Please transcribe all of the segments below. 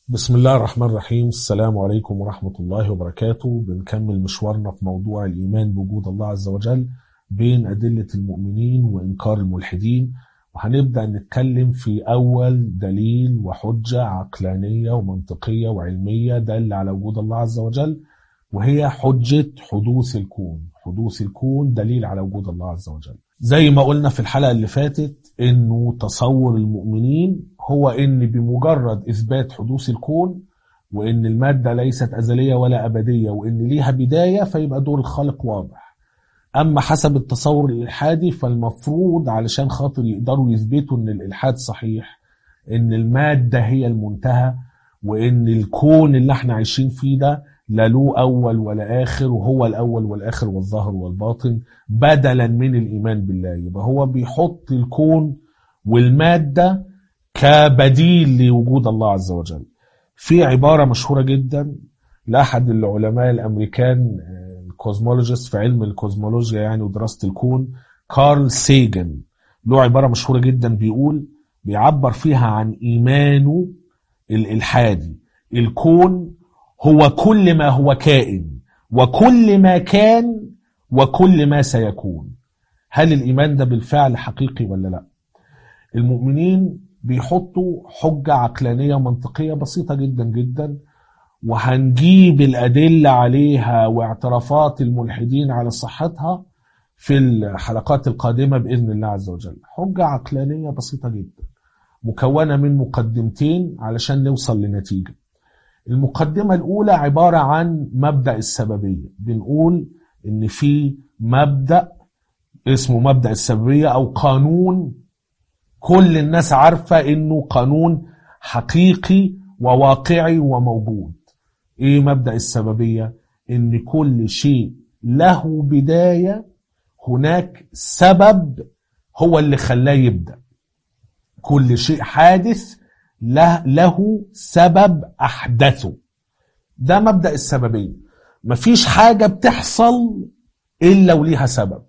بسم الله الرحمن الرحيم السلام عليكم ورحمة الله وبركاته بنكمل مشوارنا في موضوع الإيمان بوجود الله عز وجل بين أدلة المؤمنين وإنكار الملحدين وهنبدأ نتكلم في أول دليل وحجة عقلانية ومنطقية وعلمية دل على وجود الله عز وجل وهي حجة حدوث الكون حدوث الكون دليل على وجود الله عز وجل زي ما قلنا في الحلقة اللي فاتت انه تصور المؤمنين هو ان بمجرد اثبات حدوث الكون وان المادة ليست ازلية ولا ابدية وان ليها بداية فيبقى دور الخالق واضح اما حسب التصور الالحادي فالمفروض علشان خاطر يقدروا يثبتوا ان الالحاد صحيح ان المادة هي المنتهى وان الكون اللي احنا عايشين فيه ده لا له أول ولا آخر وهو الأول والآخر والظاهر والباطن بدلا من الإيمان بالله يبقى هو بيحط الكون والمادة كبديل لوجود الله عز وجل في عبارة مشهورة جدا لأحد العلماء الأمريكان الكوزمولوجيست في علم الكوزمولوجيا يعني ودراسة الكون كارل سيجن له عبارة مشهورة جدا بيقول بيعبر فيها عن إيمانه الإلحادي الكون هو كل ما هو كائن وكل ما كان وكل ما سيكون هل الإيمان ده بالفعل حقيقي ولا لا المؤمنين بيحطوا حجة عقلانية منطقية بسيطة جدا جدا وهنجيب الأدلة عليها واعترافات الملحدين على صحتها في الحلقات القادمة بإذن الله عز وجل حجة عقلانية بسيطة جدا مكونة من مقدمتين علشان نوصل لنتيجة المقدمة الأولى عبارة عن مبدأ السببية بنقول إن في مبدأ اسمه مبدأ السببية أو قانون كل الناس عارفة إنه قانون حقيقي وواقعي وموجود إيه مبدأ السببية؟ إن كل شيء له بداية هناك سبب هو اللي خلاه يبدأ كل شيء حادث له, له سبب أحدثه ده مبدأ السببية مفيش حاجة بتحصل إلا وليها سبب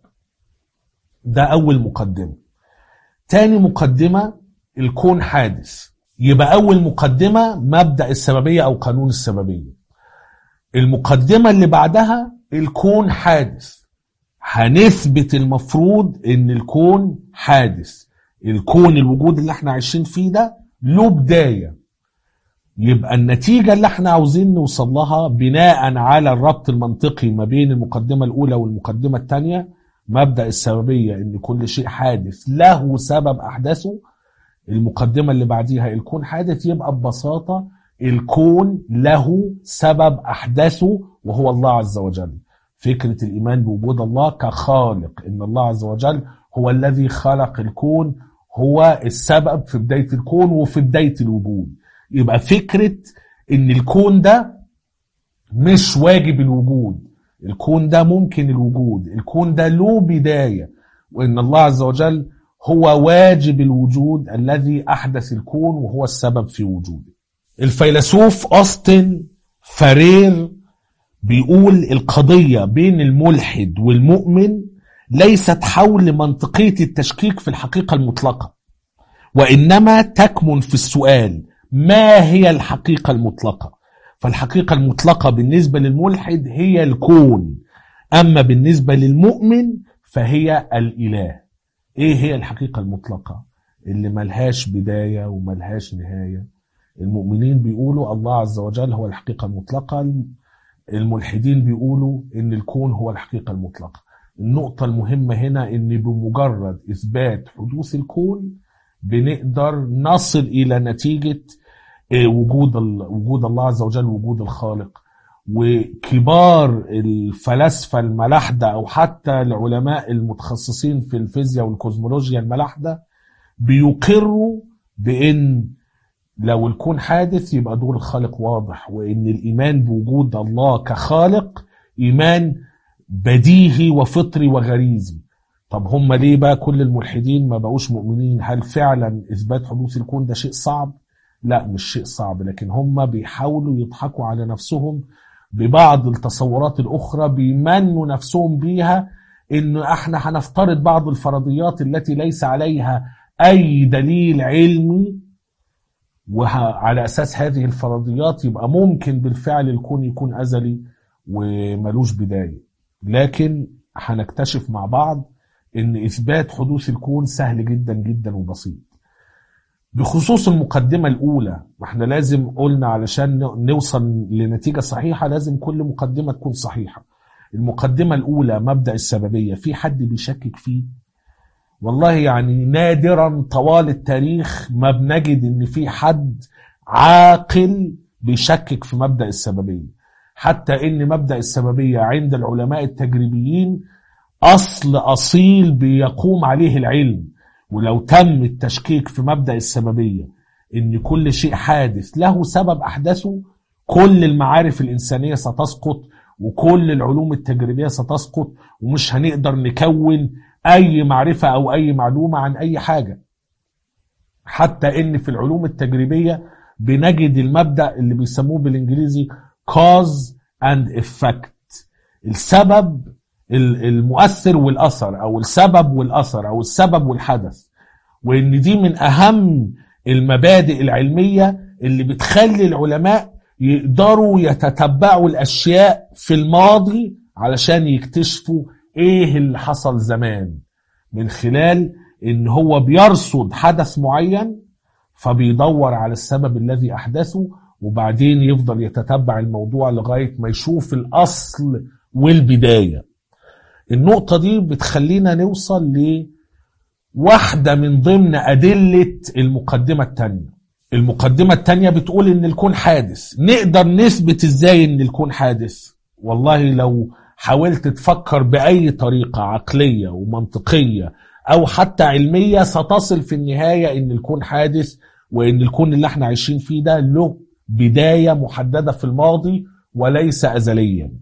ده أول مقدمة تاني مقدمة الكون حادث يبقى أول مقدمة مبدأ السببية أو قانون السببية المقدمة اللي بعدها الكون حادث هنثبت المفروض ان الكون حادث الكون الوجود اللي احنا عايشين فيه ده له بداية يبقى النتيجة اللي احنا عاوزين نوصل لها بناء على الربط المنطقي ما بين المقدمة الأولى والمقدمة الثانية مبدأ السببية ان كل شيء حادث له سبب أحداثه المقدمة اللي بعديها الكون حادث يبقى ببساطة الكون له سبب أحداثه وهو الله عز وجل فكرة الإيمان بوجود الله كخالق إن الله عز وجل هو الذي خلق الكون هو السبب في بداية الكون وفي بداية الوجود يبقى فكرة ان الكون ده مش واجب الوجود الكون ده ممكن الوجود الكون ده له بداية وان الله عز وجل هو واجب الوجود الذي احدث الكون وهو السبب في وجوده الفيلسوف أوستن فرير بيقول القضية بين الملحد والمؤمن ليست حول منطقية التشكيك في الحقيقة المطلقة وإنما تكمن في السؤال ما هي الحقيقة المطلقة فالحقيقة المطلقة بالنسبة للملحد هي الكون أما بالنسبة للمؤمن فهي الإله إيه هي الحقيقة المطلقة اللي ملهاش بداية وملهاش نهاية المؤمنين بيقولوا الله عز وجل هو الحقيقة المطلقة الملحدين بيقولوا إن الكون هو الحقيقة المطلقة النقطة المهمة هنا إن بمجرد إثبات حدوث الكون بنقدر نصل إلى نتيجة وجود وجود الله عز وجل وجود الخالق وكبار الفلاسفة الملاحدة أو حتى العلماء المتخصصين في الفيزياء والكوزمولوجيا الملاحدة بيقروا بأن لو الكون حادث يبقى دور الخالق واضح وأن الإيمان بوجود الله كخالق إيمان بديهي وفطري وغريزي طب هم ليه بقى كل الملحدين ما بقوش مؤمنين هل فعلا إثبات حدوث الكون ده شيء صعب لا مش شيء صعب لكن هم بيحاولوا يضحكوا على نفسهم ببعض التصورات الأخرى بيمنوا نفسهم بيها إن احنا هنفترض بعض الفرضيات التي ليس عليها أي دليل علمي وعلى أساس هذه الفرضيات يبقى ممكن بالفعل الكون يكون أزلي وملوش بداية لكن هنكتشف مع بعض ان اثبات حدوث الكون سهل جدا جدا وبسيط بخصوص المقدمة الأولى واحنا لازم قلنا علشان نوصل لنتيجة صحيحة لازم كل مقدمة تكون صحيحة المقدمة الأولى مبدأ السببية في حد بيشكك فيه والله يعني نادرا طوال التاريخ ما بنجد ان في حد عاقل بيشكك في مبدأ السببية حتى ان مبدأ السببية عند العلماء التجريبيين اصل اصيل بيقوم عليه العلم ولو تم التشكيك في مبدأ السببية ان كل شيء حادث له سبب احدثه كل المعارف الانسانية ستسقط وكل العلوم التجريبية ستسقط ومش هنقدر نكون اي معرفة او اي معلومة عن اي حاجة حتى ان في العلوم التجريبية بنجد المبدأ اللي بيسموه بالانجليزي cause and effect السبب المؤثر والاثر او السبب والاثر او السبب والحدث وان دي من اهم المبادئ العلميه اللي بتخلي العلماء يقدروا يتتبعوا الاشياء في الماضي علشان يكتشفوا ايه اللي حصل زمان من خلال ان هو بيرصد حدث معين فبيدور على السبب الذي احدثه وبعدين يفضل يتتبع الموضوع لغايه ما يشوف الاصل والبدايه النقطة دي بتخلينا نوصل لواحدة من ضمن أدلة المقدمة التانية المقدمة التانية بتقول إن الكون حادث نقدر نثبت إزاي إن الكون حادث والله لو حاولت تفكر بأي طريقة عقلية ومنطقية أو حتى علمية ستصل في النهاية إن الكون حادث وإن الكون اللي احنا عايشين فيه ده له بداية محددة في الماضي وليس أزليا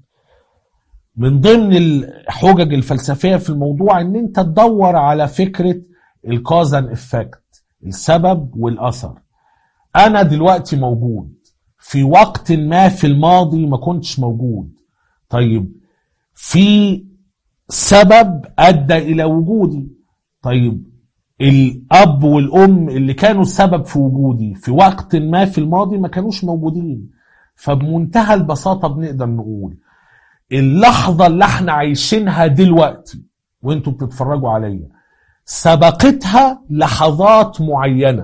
من ضمن الحجج الفلسفيه في الموضوع ان انت تدور على فكره الكازن افكت السبب والاثر انا دلوقتي موجود في وقت ما في الماضي ما كنتش موجود طيب في سبب ادى الى وجودي طيب الاب والام اللي كانوا السبب في وجودي في وقت ما في الماضي ما كانوش موجودين فبمنتهى البساطه بنقدر نقول اللحظة اللي احنا عايشينها دلوقتي وانتوا بتتفرجوا عليا سبقتها لحظات معينة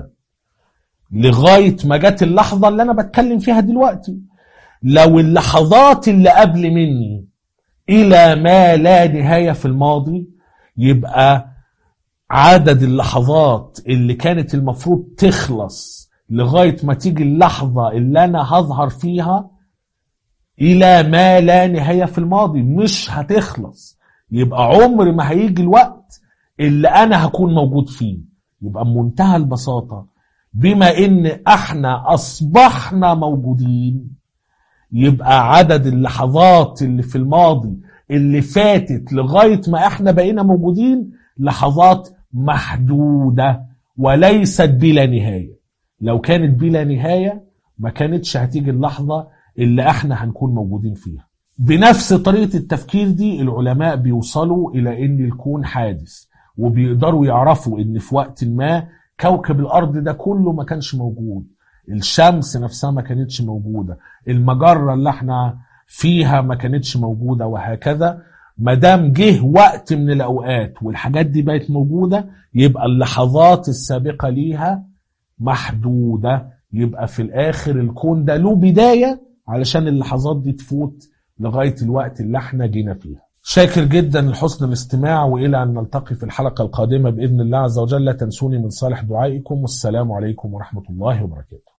لغاية ما جت اللحظة اللي انا بتكلم فيها دلوقتي لو اللحظات اللي قبل مني الى ما لا نهاية في الماضي يبقى عدد اللحظات اللي كانت المفروض تخلص لغاية ما تيجي اللحظة اللي انا هظهر فيها الى ما لا نهايه في الماضي مش هتخلص يبقى عمر ما هيجي الوقت اللي انا هكون موجود فيه يبقى بمنتهى البساطه بما ان احنا اصبحنا موجودين يبقى عدد اللحظات اللي في الماضي اللي فاتت لغايه ما احنا بقينا موجودين لحظات محدوده وليست بلا نهايه لو كانت بلا نهايه ما كانتش هتيجي اللحظه اللي احنا هنكون موجودين فيها بنفس طريقة التفكير دي العلماء بيوصلوا إلى إن الكون حادث وبيقدروا يعرفوا إن في وقت ما كوكب الأرض ده كله ما كانش موجود الشمس نفسها ما كانتش موجودة المجرة اللي احنا فيها ما كانتش موجودة وهكذا ما دام جه وقت من الأوقات والحاجات دي بقت موجودة يبقى اللحظات السابقة ليها محدودة يبقى في الآخر الكون ده له بداية علشان اللحظات دي تفوت لغاية الوقت اللي احنا جينا فيها شاكر جدا لحسن الاستماع وإلى أن نلتقي في الحلقة القادمة بإذن الله عز وجل لا تنسوني من صالح دعائكم والسلام عليكم ورحمة الله وبركاته